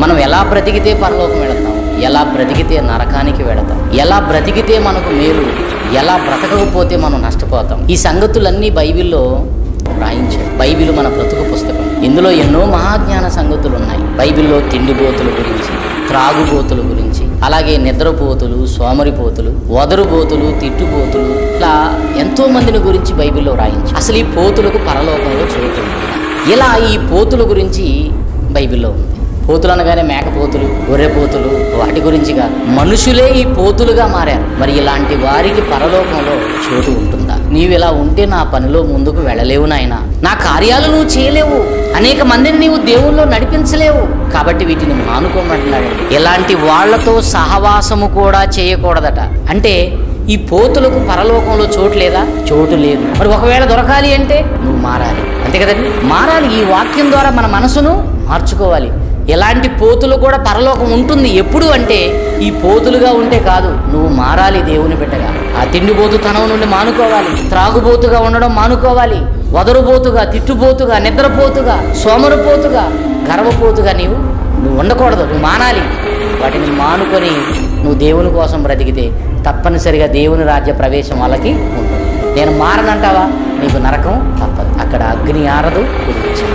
మనం ఎలా బ్రతికితే పరలోకం వెళతాం ఎలా బ్రతికితే నరకానికి వెళతాం ఎలా బ్రతికితే మనకు మేలు ఎలా బ్రతకకపోతే మనం నష్టపోతాం ఈ సంగతులన్నీ బైబిల్లో రాయించాడు బైబిల్ మన బ్రతుకు పుస్తకం ఇందులో ఎన్నో మహాజ్ఞాన సంగతులు ఉన్నాయి బైబిల్లో తిండిబోతుల గురించి త్రాగుబోతుల గురించి అలాగే నిద్రపోతులు సోమరిపోతులు వదరుబోతులు తిట్టుబోతులు ఇట్లా ఎంతో మందిని గురించి బైబిల్లో రాయించి అసలు ఈ పోతులకు పరలోకంలో చోటు ఉంటుందా? ఇలా ఈ పోతుల గురించి బైబిల్లో ఉంది పోతులు అనగానే మేకపోతులు గొర్రెపోతులు వాటి గురించి కాదు మనుషులే ఈ పోతులుగా మారారు మరి ఇలాంటి వారికి పరలోకంలో చోటు ఉంటుందా నీవు ఇలా ఉంటే నా పనిలో ముందుకు వెళ్ళలేవు నాయన నా కార్యాలు నువ్వు చేయలేవు అనేక మందిని నీవు దేవుల్లో నడిపించలేవు కాబట్టి వీటిని మానుకోమంటున్నాడండి ఇలాంటి వాళ్లతో సహవాసము కూడా చేయకూడదట అంటే ఈ పోతులకు పరలోకంలో చోటు లేదా చోటు లేదు మరి ఒకవేళ దొరకాలి అంటే నువ్వు మారాలి అంతే కదండి మారాలి ఈ వాక్యం ద్వారా మన మనసును మార్చుకోవాలి ఎలాంటి పోతులు కూడా పరలోకం ఉంటుంది ఎప్పుడు అంటే ఈ పోతులుగా ఉంటే కాదు నువ్వు మారాలి దేవుని బిడ్డగా ఆ తిండిపోతుతనం నుండి మానుకోవాలి త్రాగుబోతుగా ఉండడం మానుకోవాలి వదరుబోతుగా తిట్టుబోతుగా నిద్రపోతుగా సోమరుపోతుగా గర్వపోతుగా నీవు నువ్వు ఉండకూడదు నువ్వు మానాలి వాటిని మానుకొని నువ్వు దేవుని కోసం బ్రతికితే తప్పనిసరిగా దేవుని రాజ్య ప్రవేశం వాళ్ళకి ఉంటుంది నేను మారనంటావా నీకు నరకం తప్పదు అక్కడ అగ్ని ఆరదు కుడిచి